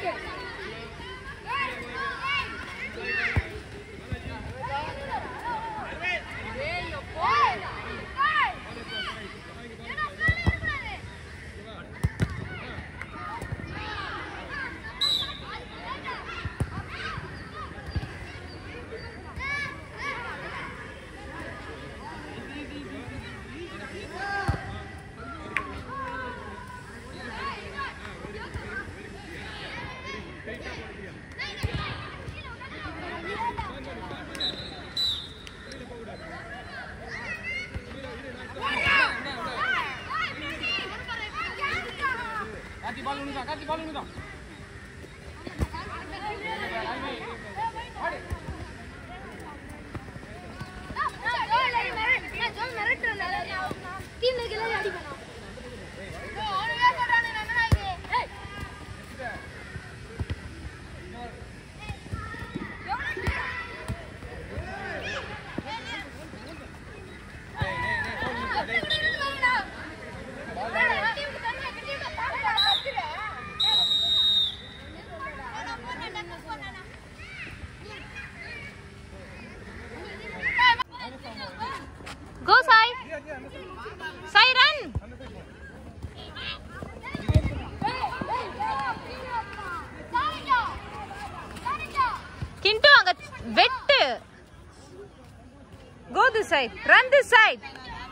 கார்த்தி பால் ஒன்று கார்த்தி பால் ஒன்று தான் Go, Sai. Sai, run. Kintu, அங்க வெட்டு Go this side. Run this side.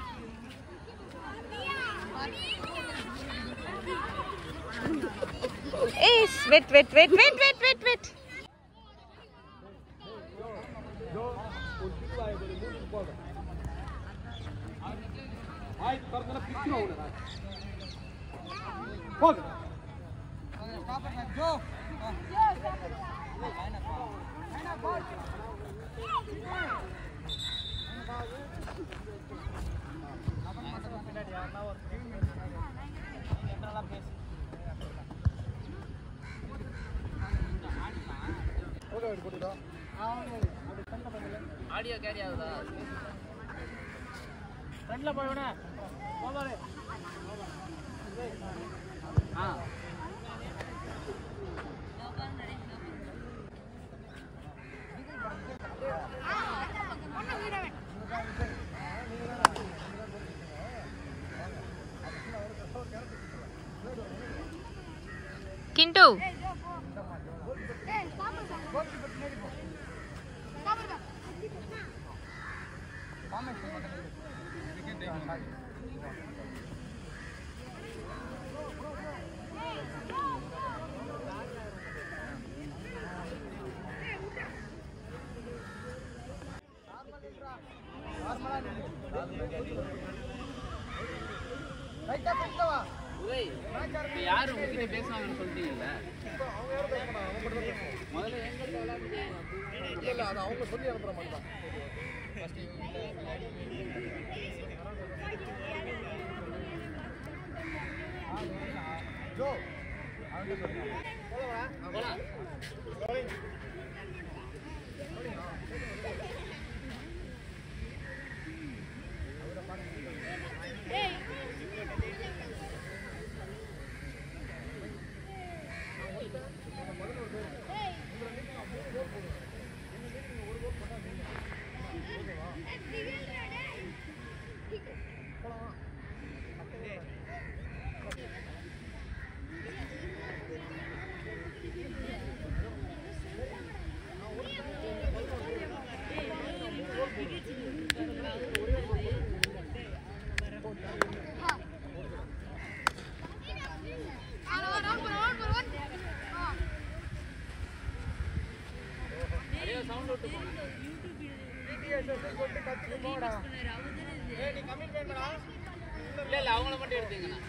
Is wait, wait, wait, wait, wait, wait, wait. ஆಯ್ತು ಬರ್ತಾನೆ pitch ಅವನು ಹೋಗಿ ஆடியோ கேரி ஆகுதா ಫ್ರೆಂಡ್ಲ போய்வன போவாரே ஆ Kintu. உதய் இப்ப யாரு உங்ககிட்ட பேசுவாங்கன்னு சொல்லிட்டீங்கல்ல முதல்ல எங்கிட்ட விளையாடுங்க இல்ல அது அவங்க சொல்லி அனுப்புற மாதிரி தான் ஜோ போலாம் நிறைய சவுண்ட் விட்டு போங்க இல்ல இல்ல அவங்கள மட்டும் எடுத்தீங்கண்ணா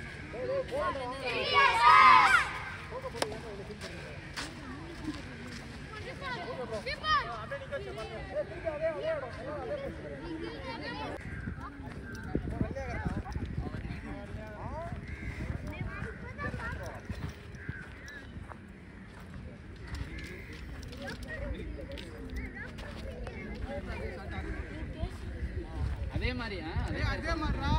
அதே மாதிரியா அதே மாதிரி அதே மாதிரிடா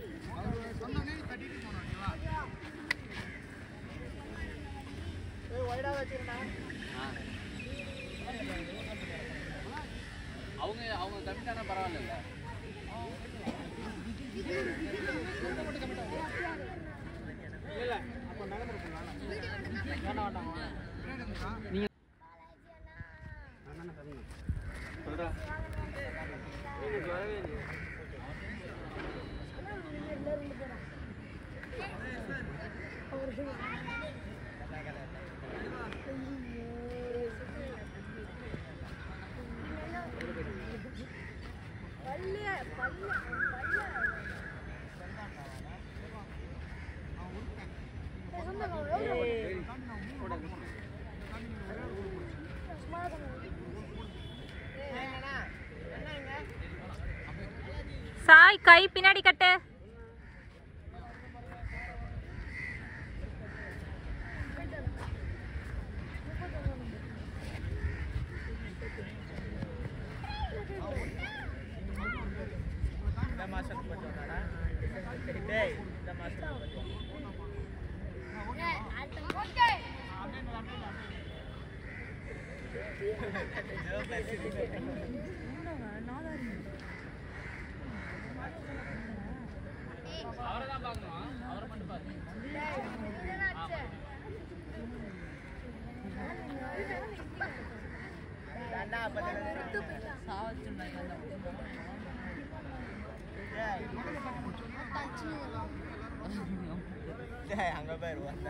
அவர் சொன்னோடனே கட்டிட்டு போனோம் ஓகேவா ஆ. அவங்க அவங்க கம்மிட்டானா பரவாயில்ல சாய் கை பின்னாடி கட்டு அவரை தான் பார்க்கணும் அவரை மட்டும் பாரு அங்க பேர் வந்தா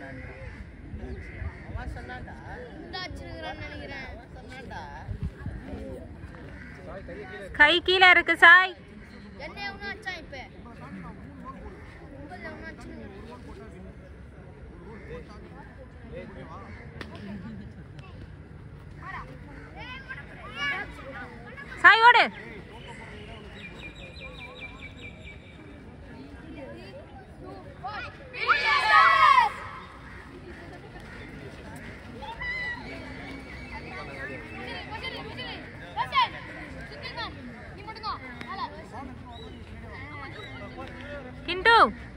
அவன் சொன்னான்டா நினைக்கிறேன் சொன்னான்டா கை கீழே இருக்கு சாய் என்ன எவனா அச்சா இப்ப உங்கள் எவனா அச்சுன்னு சாய் ஓடு கிண்டு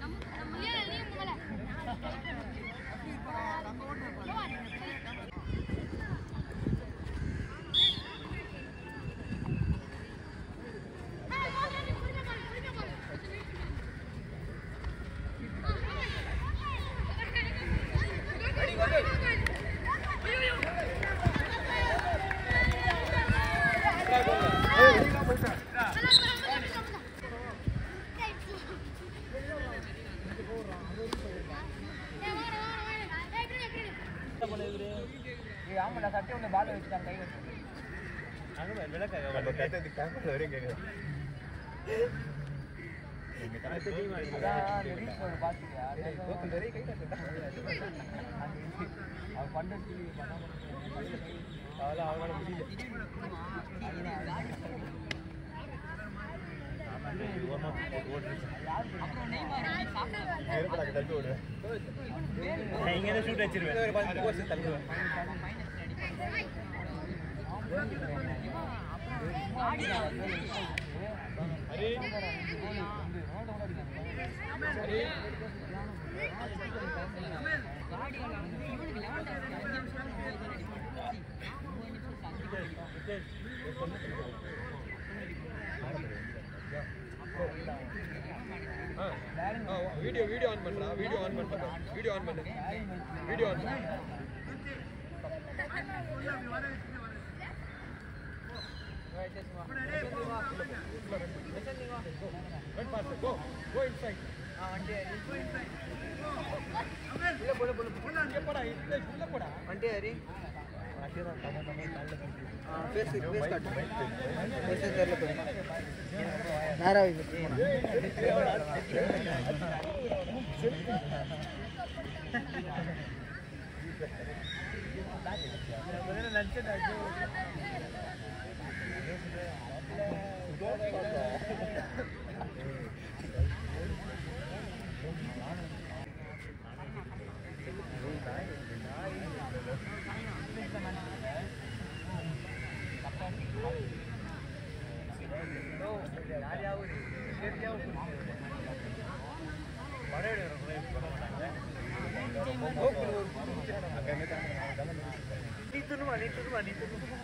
ஆமாடா சட்டை உள்ள பால் வச்சுட்டாங்க கை வச்சு அதான் அந்த ரீல்ஸ் ஒன்று பார்த்துட்டியா? அவன் பண்ண சொல்லி வீடியோ வீடியோ ஆன் பண்றா வீடியோ ஆன் பண்றா வீடியோ ஆன் பண்ணு வீடியோ ஆன் பண்ணு Wait, faster. Go. Go inside. இங்க போடா, இதுல உள்ள போடா. வண்டி ஹரி பேசு பேசு காட்டு பேச தெரியல போய் நேரா அங்க நீ துணுமா நீ துணுமா நீ துணுமா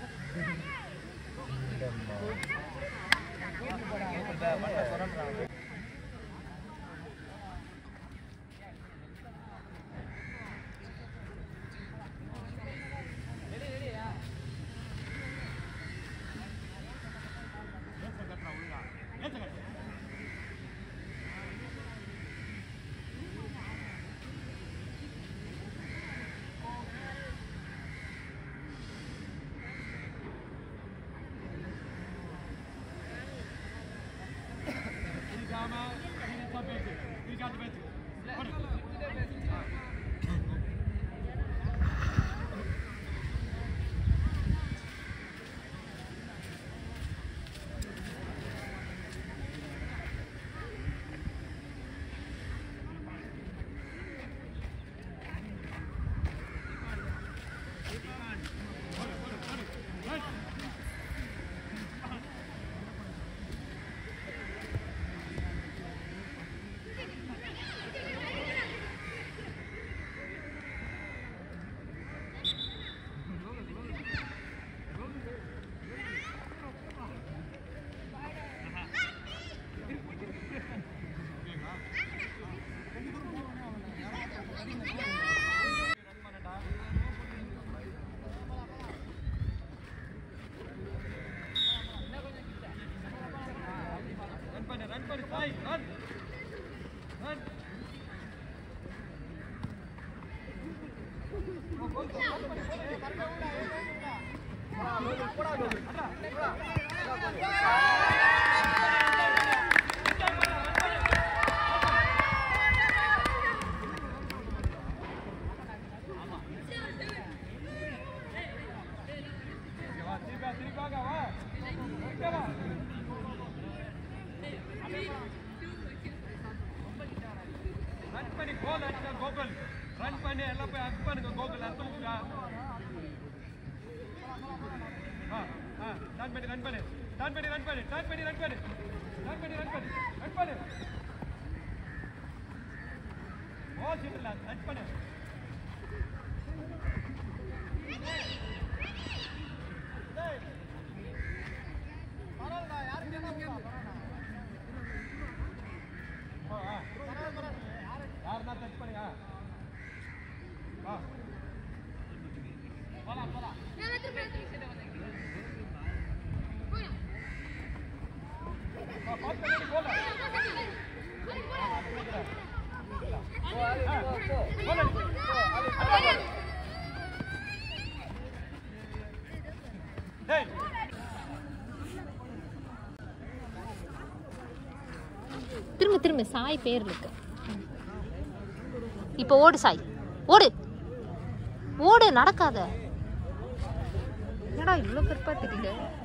ரன் பண்ணு ரன் பண்ணு சாய் ரன் ரன் வா திருப்பி வா, திருப்பி வாங்க வா ஓகே வா ரன் பண்ணி கோல் அடிச்சா கோகுல் ரன் பண்ணி எல்லாம் போய் அக் பண்ணுங்க கோகுல் அர்த்தம் ஆ ஆ ரன் பண்ணி ரன் பண்ணி ரன் பண்ணி ரன் பண்ணி ரன் பண்ணி ரன் பண்ணி ரன் பண்ணி ரன் பண்ணி ரன் பண்ணி ஓ சிட்டில ரன் பண்ணு ஓ, ஆ. யாருன்னா டச் பண்ணுங்க வா போலாம் போலாம் வா பாத்து பண்ணி போலாம் டேய் திரும்ப திரும்ப சாய் பேர் இருக்கு இப்போ ஓடு சாய் ஓடு ஓடு நடக்காத என்னடா இவ்வளோ கருப்பா தெரியல